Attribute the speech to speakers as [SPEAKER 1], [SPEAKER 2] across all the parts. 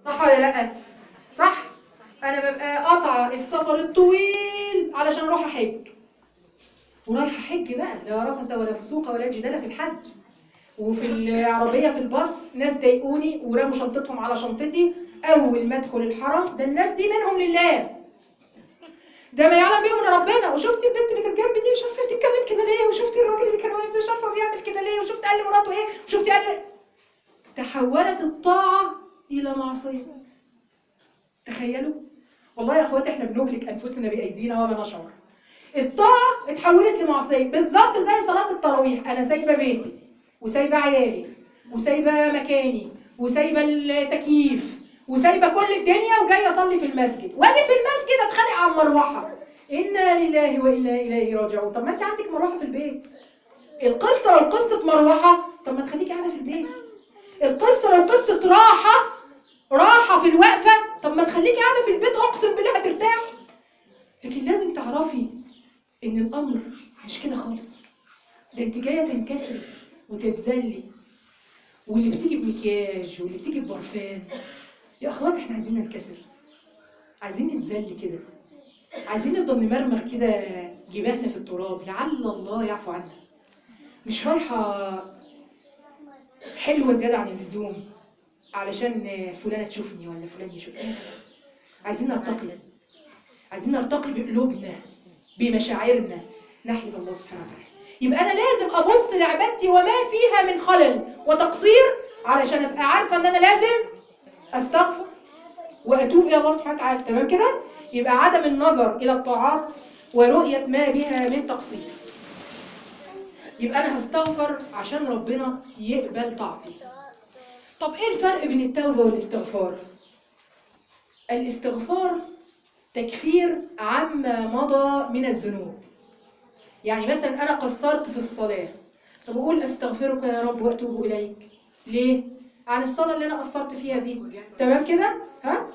[SPEAKER 1] صح ولا لا صح انا ببقى قاطعه السفر الطويل علشان اروح احج ورايحه حج بقى لا رفث ولا فسوق ولا جدال في الحج وفي العربيه في الباص ناس ضايقوني ورموا شنطتهم على شنطتي اول ما ادخل الحرم ده الناس دي منهم لله ده ما يعلم بيهم الا ربنا وشفتي البنت اللي كانت جنبي دي مش عارفه بتتكلم كده ليه وشفتي الراجل اللي كان واقف ده مش عارفه بيعمل كده ليه وشفت قال لمراته ايه وشفتي قال لي تحولت الطاعه الى معصيه تخيلوا والله يا اخواتي احنا بنهلك انفسنا بايدينا وما نشعر الطاعه اتحولت لمعصيه بالظبط زي صلاه التراويح انا سايبه بيتي وسايبه عيالي وسايبه مكاني وسايبه التكييف وسايبه كل الدنيا وجايه اصلي في المسجد واجي في المسجد اتخانق على المروحه انا لله وانا اليه راجعون طب ما انت عندك مروحه في البيت القصه لو قصه مروحه طب ما تخليكي قاعده في البيت القصه لو قصه راحه راحه في الوقفه طب ما تخليكي قاعده في البيت اقسم بالله هترتاحي لكن لازم تعرفي ان الامر مش كده خالص ده انت جايه تنكسري وتتذلي واللي بتيجي بمكياج واللي بتيجي ببرفان يا اخوات احنا عايزين ننكسر عايزين نتذل كده عايزين نفضل نمرمغ كده جباهنا في التراب لعل الله يعفو عنا مش رايحه حلوه زياده عن اللزوم علشان فلانه تشوفني ولا فلان يشوفني عايزين نرتقي عايزين نرتقي بقلوبنا بمشاعرنا ناحيه الله سبحانه وتعالى يبقى انا لازم ابص لعبادتي وما فيها من خلل وتقصير علشان ابقى عارفه ان انا لازم استغفر واتوب الى الله سبحانه وتعالى تمام كده يبقى عدم النظر الى الطاعات ورؤيه ما بها من تقصير يبقى انا هستغفر عشان ربنا يقبل طاعتي طب ايه الفرق بين التوبه والاستغفار الاستغفار تكفير عما مضى من الذنوب يعني مثلا انا قصرت في الصلاه طب اقول استغفرك يا رب واتوب اليك ليه عن الصلاه اللي انا قصرت فيها دي تمام كده ها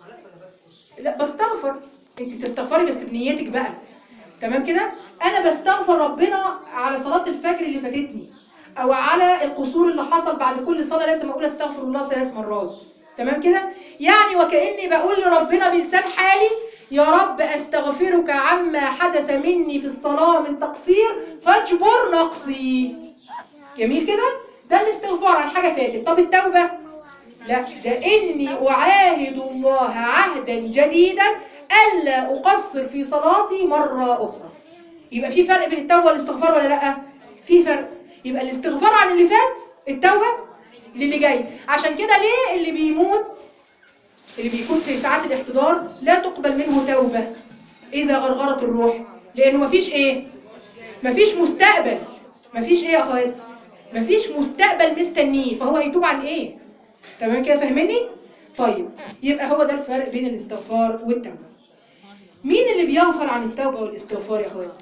[SPEAKER 1] لا بستغفر انت بتستغفري بس بنيتك بقى تمام كده انا بستغفر ربنا على صلاه الفجر اللي فاتتني او على القصور اللي حصل بعد كل صلاه لازم اقول استغفر الله ثلاث مرات تمام كده يعني وكاني بقول لربنا بلسان حالي يا رب استغفرك عما حدث مني في الصلاه من تقصير فاجبر نقصي جميل كده ده الاستغفار عن حاجه فاتت طب التوبه لا ده اني اعاهد الله عهدا جديدا الا اقصر في صلاتي مره اخرى يبقى في فرق بين التوبه والاستغفار ولا لا في فرق يبقى الاستغفار عن اللي فات التوبه للي جاي عشان كده ليه اللي بيموت اللي بيكون في ساعات الاحتضار لا تقبل منه توبه اذا غرغرت الروح لانه مفيش ايه مفيش مستقبل مفيش ايه يا اخوات مفيش مستقبل مستنيه فهو هيتوب عن ايه تمام كده فاهميني طيب يبقى هو ده الفرق بين الاستغفار والتوبه مين اللي بيغفل عن التوبه والاستغفار يا اخوات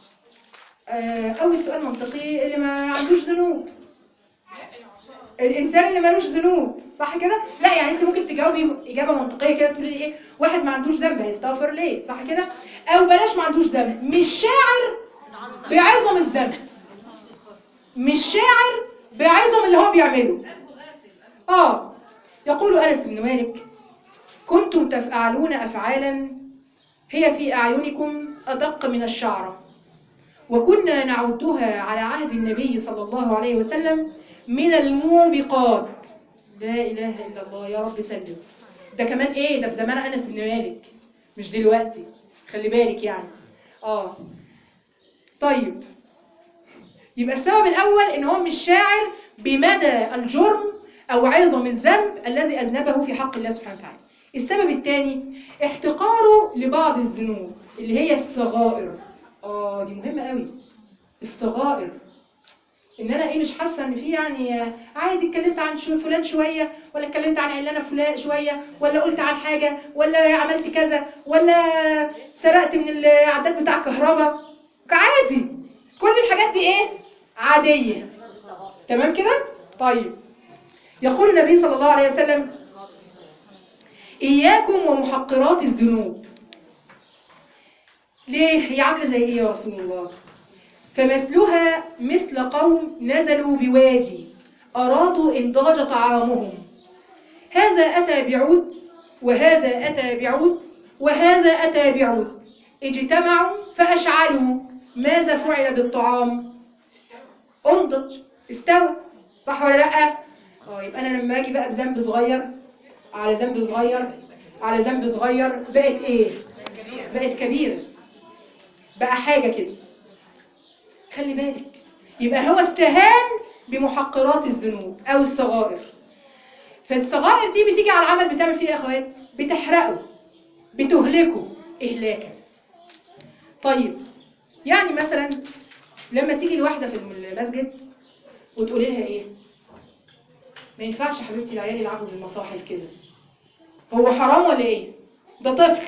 [SPEAKER 1] آه اول سؤال منطقي اللي ما عندوش ذنوب الانسان اللي ملوش ذنوب صح كده لا يعني انت ممكن تجاوبي اجابه منطقيه كده تقولي ايه واحد ما عندوش ذنب هيستغفر ليه صح كده او بلاش ما عندوش ذنب مش شاعر بعظم الذنب مش شاعر بعظم اللي هو بيعمله اه يقول انس بن مالك كنتم تفعلون افعالا هي في اعينكم ادق من الشعره وكنا نعدها على عهد النبي صلى الله عليه وسلم من الموبقات لا اله الا الله يا رب سلم ده كمان ايه ده في زمان انس بن مالك مش دلوقتي خلي بالك يعني اه طيب يبقى السبب الاول ان هو مش شاعر بمدى الجرم او عظم الذنب الذي اذنبه في حق الله سبحانه وتعالى السبب الثاني احتقاره لبعض الذنوب اللي هي الصغائر اه دي مهمه قوي الصغائر ان انا ايه مش حاسه ان في يعني عادي اتكلمت عن شو فلان شويه ولا اتكلمت عن علانه فلان شويه ولا قلت عن حاجه ولا عملت كذا ولا سرقت من العداد بتاع الكهرباء عادي كل الحاجات دي ايه عاديه تمام كده طيب يقول النبي صلى الله عليه وسلم اياكم ومحقرات الذنوب ليه هي عامله زي ايه يا رسول الله فمثلها مثل قوم نزلوا بوادي أرادوا إنضاج طعامهم هذا أتى بعود وهذا أتى بعود وهذا أتى بعود اجتمعوا فأشعلوا ماذا فعل بالطعام انضج استوى صح ولا لا اه يبقى انا لما اجي بقى بذنب صغير على ذنب صغير على ذنب صغير بقت ايه بقت كبيره بقى حاجه كده خلي بالك يبقى هو استهان بمحقرات الذنوب او الصغائر فالصغائر دي بتيجي على العمل بتعمل فيه ايه يا اخوات بتحرقه بتهلكه اهلاكا طيب يعني مثلا لما تيجي الواحده في المسجد وتقولي لها ايه ما ينفعش يا حبيبتي العيال يلعبوا بالمصاحف كده هو حرام ولا ايه ده طفل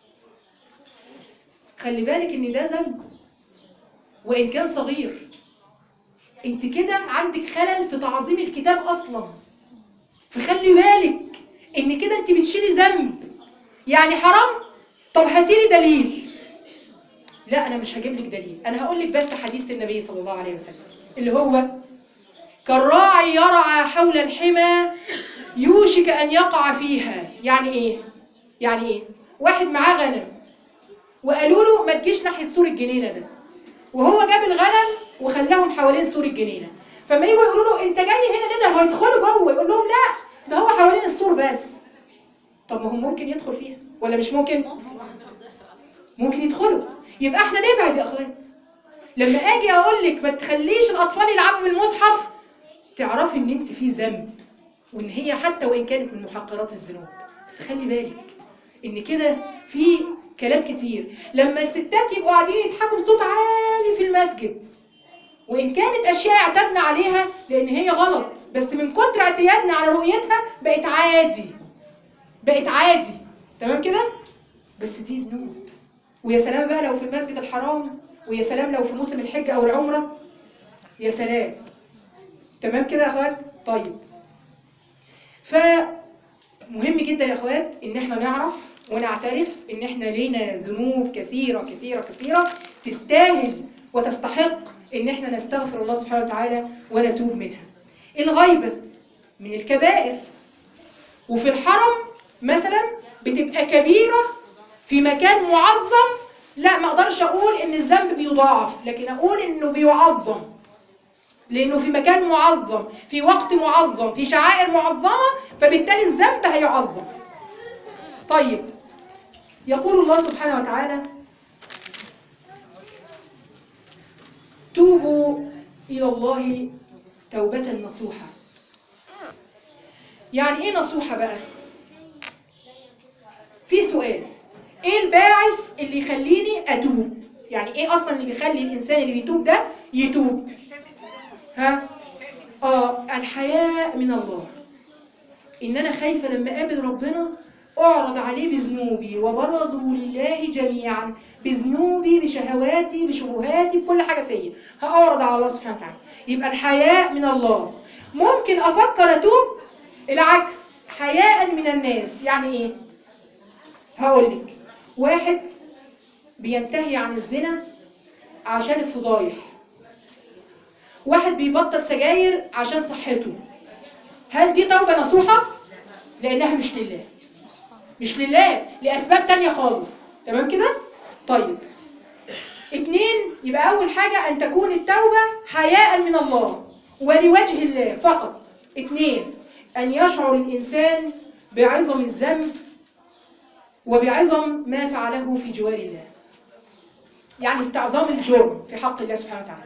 [SPEAKER 1] خلي بالك ان ده ذنب وان كان صغير انت كده عندك خلل في تعظيم الكتاب اصلا فخلي بالك ان كده انت بتشيلي ذنب يعني حرام طب هاتيلي دليل لا انا مش هجيب لك دليل انا هقول لك بس حديث النبي صلى الله عليه وسلم اللي هو كالراعي يرعى حول الحمى يوشك ان يقع فيها يعني ايه يعني ايه واحد معاه غنم وقالوا له ما تجيش ناحيه سور الجنينه ده وهو جاب الغنم وخلاهم حوالين سور الجنينه فما يجوا يقولوا له انت جاي هنا ليه ده هيدخلوا جوه يقول لهم لا ده هو حوالين السور بس طب ما هو ممكن يدخل فيها ولا مش ممكن ممكن يدخلوا يبقى احنا نبعد يا اخوات لما اجي اقول لك ما تخليش الاطفال يلعبوا بالمصحف تعرفي ان انت في ذنب وان هي حتى وان كانت من محقرات الذنوب بس خلي بالك ان كده في كلام كتير لما الستات يبقوا قاعدين يضحكوا بصوت عالي في المسجد وان كانت اشياء اعتدنا عليها لان هي غلط بس من كتر اعتيادنا على رؤيتها بقت عادي بقت عادي تمام كده بس دي ذنوب ويا سلام بقى لو في المسجد الحرام ويا سلام لو في موسم الحج او العمره يا سلام تمام كده يا اخوات طيب فمهم جدا يا اخوات ان احنا نعرف ونعترف ان احنا لينا ذنوب كثيره كثيره كثيره تستاهل وتستحق ان احنا نستغفر الله سبحانه وتعالى ونتوب منها الغيبه من الكبائر وفي الحرم مثلا بتبقى كبيره في مكان معظم لا ما اقدرش اقول ان الذنب بيضاعف لكن اقول انه بيعظم لانه في مكان معظم في وقت معظم في شعائر معظمه فبالتالي الذنب هيعظم طيب يقول الله سبحانه وتعالى توبوا الى الله توبه نصوحه يعني ايه نصوحه بقى في سؤال ايه الباعث اللي يخليني اتوب يعني ايه اصلا اللي بيخلي الانسان اللي بيتوب ده يتوب ها اه الحياء من الله ان انا خايفه لما اقابل ربنا اعرض عليه بذنوبي وبرزوا لله جميعا بذنوبي بشهواتي بشبهاتي بكل حاجه فيا هاعرض على الله سبحانه وتعالى يبقى الحياء من الله ممكن افكر اتوب العكس حياء من الناس يعني ايه هقول لك واحد بينتهي عن الزنا عشان الفضايح واحد بيبطل سجاير عشان صحته هل دي توبة نصوحة؟ لأنها مش لله مش لله لأسباب تانية خالص تمام كده؟ طيب اتنين يبقى أول حاجة أن تكون التوبة حياء من الله ولوجه الله فقط اتنين أن يشعر الإنسان بعظم الذنب وبعظم ما فعله في جوار الله يعني استعظام الجرم في حق الله سبحانه وتعالى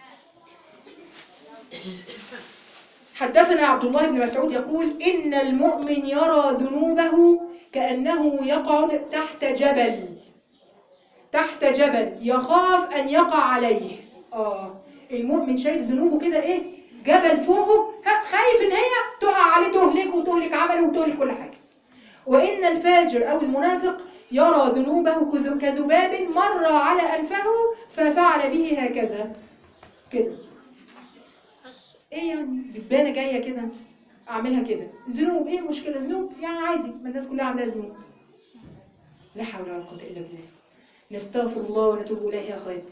[SPEAKER 1] حدثنا عبد الله بن مسعود يقول إن المؤمن يرى ذنوبه كأنه يقعد تحت جبل تحت جبل يخاف أن يقع عليه آه المؤمن شايف ذنوبه كده إيه جبل فوقه خايف إن هي تقع عليه تهلك وتهلك عمله وتهلك كل حاجة وإن الفاجر أو المنافق يرى ذنوبه كذباب مر على أنفه ففعل به هكذا كده ايه يعني دبانه جايه كده اعملها كده ذنوب ايه المشكله ذنوب يعني عادي ما الناس كلها عندها ذنوب لا حول ولا قوه الا بالله نستغفر الله ونتوب اليه يا اخوات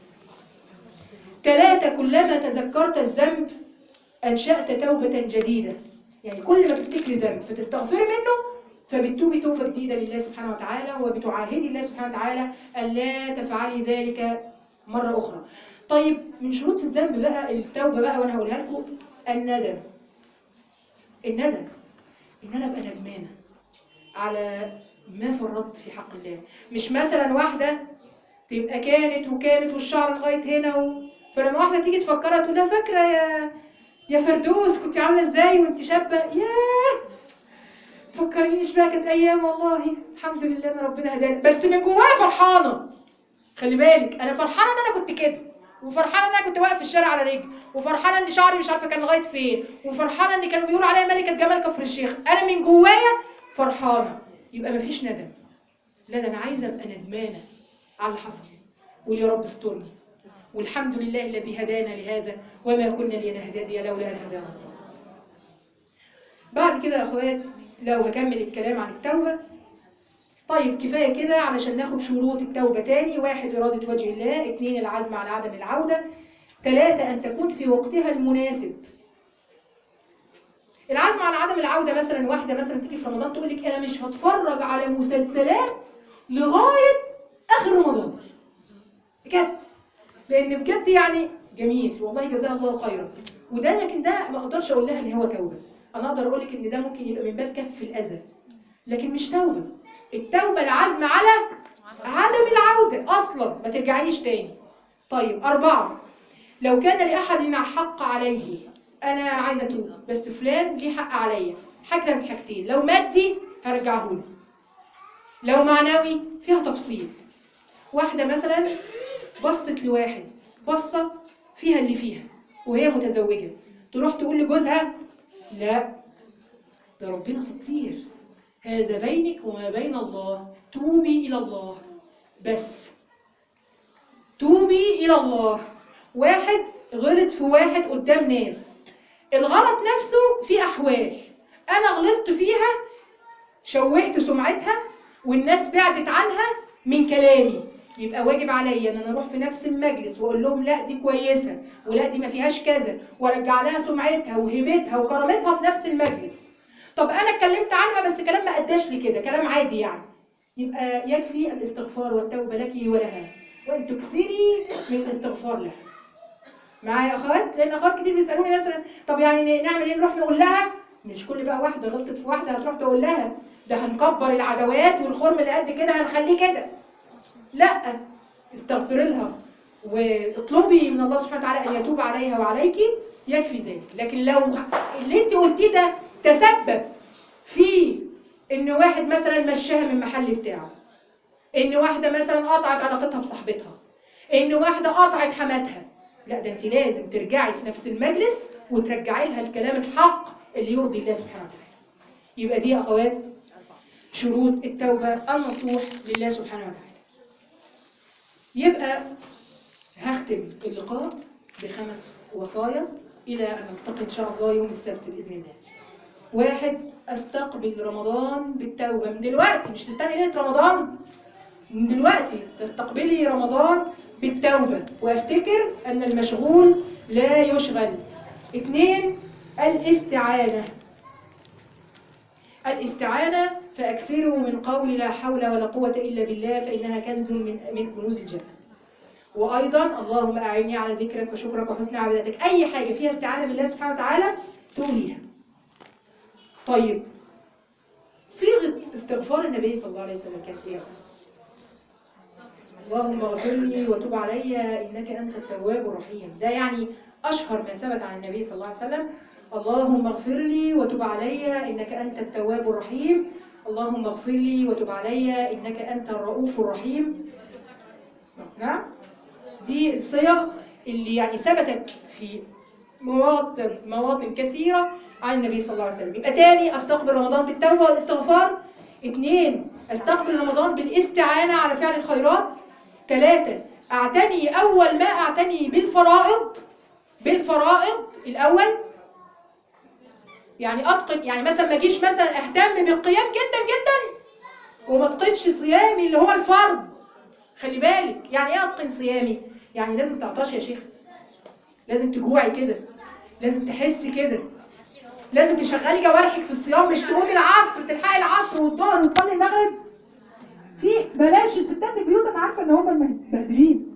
[SPEAKER 1] ثلاثه كلما تذكرت الذنب انشات توبه جديده يعني كل ما تفتكري ذنب فتستغفري منه فبتتوبي توبة جديدة لله سبحانه وتعالى وبتعاهدي الله سبحانه وتعالى ألا تفعلي ذلك مرة أخرى طيب من شروط الذنب بقى التوبة بقى وأنا هقولها لكم الندم الندم إن أنا أبقى ندمانة على ما فرطت في حق الله مش مثلا واحدة تبقى كانت وكانت والشعر لغاية هنا و... فلما واحدة تيجي تفكرها تقول لها فاكرة يا يا فردوس كنت عاملة ازاي وانت شابة ياه تفكرينيش بقى كانت ايام والله الحمد لله ان ربنا هداني بس من جوايا فرحانة خلي بالك انا فرحانة ان انا كنت كده وفرحانة ان انا كنت واقف في الشارع على رجلي وفرحانة ان شعري مش عارفة كان لغاية فين وفرحانة ان كانوا بيقولوا عليا ملكة جمال كفر الشيخ انا من جوايا فرحانة يبقى مفيش ندم لا ده انا عايزة ابقى ندمانة على اللي حصل قول يا رب استرني والحمد لله الذي هدانا لهذا وما كنا لنهتدي لولا ان هدانا الله بعد كده يا اخوات لو هكمل الكلام عن التوبة طيب كفاية كده علشان ناخد شروط التوبة تاني واحد إرادة وجه الله اثنين العزم على عدم العودة ثلاثة أن تكون في وقتها المناسب العزم على عدم العودة مثلا واحدة مثلا تيجي في رمضان تقول لك أنا مش هتفرج على مسلسلات لغاية آخر رمضان بجد لأن بجد يعني جميل والله جزاها الله خيرا وده لكن ده ما أقدرش أقول لها إن هو توبة أنا أقدر أقول لك إن ده ممكن يبقى من باب كف الأذى لكن مش توبة التوبة العزم على عدم العودة أصلا ما ترجعيش تاني طيب أربعة لو كان لأحد حق عليه أنا عايزة أتوب بس فلان ليه حق عليا حاجة من حاجتين لو مادي هرجعه له لو معنوي فيها تفصيل واحدة مثلا بصت لواحد بصة فيها اللي فيها وهي متزوجة تروح تقول لجوزها لا ده ربنا ستير هذا بينك وما بين الله توبي إلى الله بس توبي إلى الله واحد غلط في واحد قدام ناس الغلط نفسه في أحوال أنا غلطت فيها شوهت سمعتها والناس بعدت عنها من كلامي يبقى واجب عليا ان انا اروح في نفس المجلس واقول لهم لا دي كويسه ولا دي ما فيهاش كذا وارجع لها سمعتها وهيبتها وكرامتها في نفس المجلس طب انا اتكلمت عنها بس كلام ما اداش لي كده كلام عادي يعني يبقى يكفي الاستغفار والتوبه لك ولها وان تكثري من الاستغفار لها معايا اخوات لان اخوات كتير بيسالوني مثلا طب يعني نعمل ايه نروح نقول لها مش كل بقى واحده غلطت في واحده هتروح تقول لها ده هنكبر العدوات والخرم اللي قد كده هنخليه كده لا استغفري لها واطلبي من الله سبحانه وتعالى ان يتوب عليها وعليك يكفي ذلك لكن لو اللي انت قلتيه ده تسبب في ان واحد مثلا مشاها من المحل بتاعه ان واحده مثلا قطعت علاقتها بصاحبتها ان واحده قطعت حماتها لا ده انت لازم ترجعي في نفس المجلس وترجعي لها الكلام الحق اللي يرضي الله سبحانه وتعالى يبقى دي يا اخوات شروط التوبه النصوح لله سبحانه وتعالى يبقى هختم اللقاء بخمس وصايا إلى أن نلتقي إن شاء الله يوم السبت بإذن الله واحد أستقبل رمضان بالتوبة من دلوقتي مش تستني ليلة رمضان من دلوقتي تستقبلي رمضان بالتوبة وأفتكر أن المشغول لا يشغل اثنين الاستعانة الاستعانة فأكثروا من قول لا حول ولا قوة إلا بالله فإنها كنز من من كنوز الجنة وأيضا اللهم أعني على ذكرك وشكرك وحسن عبادتك أي حاجة فيها استعانة بالله سبحانه وتعالى تقوليها طيب صيغة استغفار النبي صلى الله عليه وسلم كانت إيه؟ اللهم اغفر لي وتب علي إنك أنت التواب الرحيم ده يعني أشهر ما ثبت عن النبي صلى الله عليه وسلم اللهم اغفر لي وتب علي إنك أنت التواب الرحيم اللهم اغفر لي وتب علي إنك أنت الرؤوف الرحيم نعم دي الصيغ اللي يعني ثبتت في مواطن مواطن كثيرة عن النبي صلى الله عليه وسلم يبقى تاني استقبل رمضان بالتوبة والاستغفار اثنين استقبل رمضان بالاستعانة على فعل الخيرات ثلاثة اعتني اول ما اعتني بالفرائض بالفرائض الاول يعني اتقن يعني مثلا ما اجيش مثلا اهتم بالقيام جدا جدا وما اتقنش صيامي اللي هو الفرض خلي بالك يعني ايه اتقن صيامي يعني لازم تعطشي يا شيخ لازم تجوعي كده لازم تحسي كده لازم تشغلي جوارحك في الصيام مش تقومي العصر تلحقي العصر والظهر وتصلي المغرب في بلاش الستات البيوت انا عارفه ان هم متبهدلين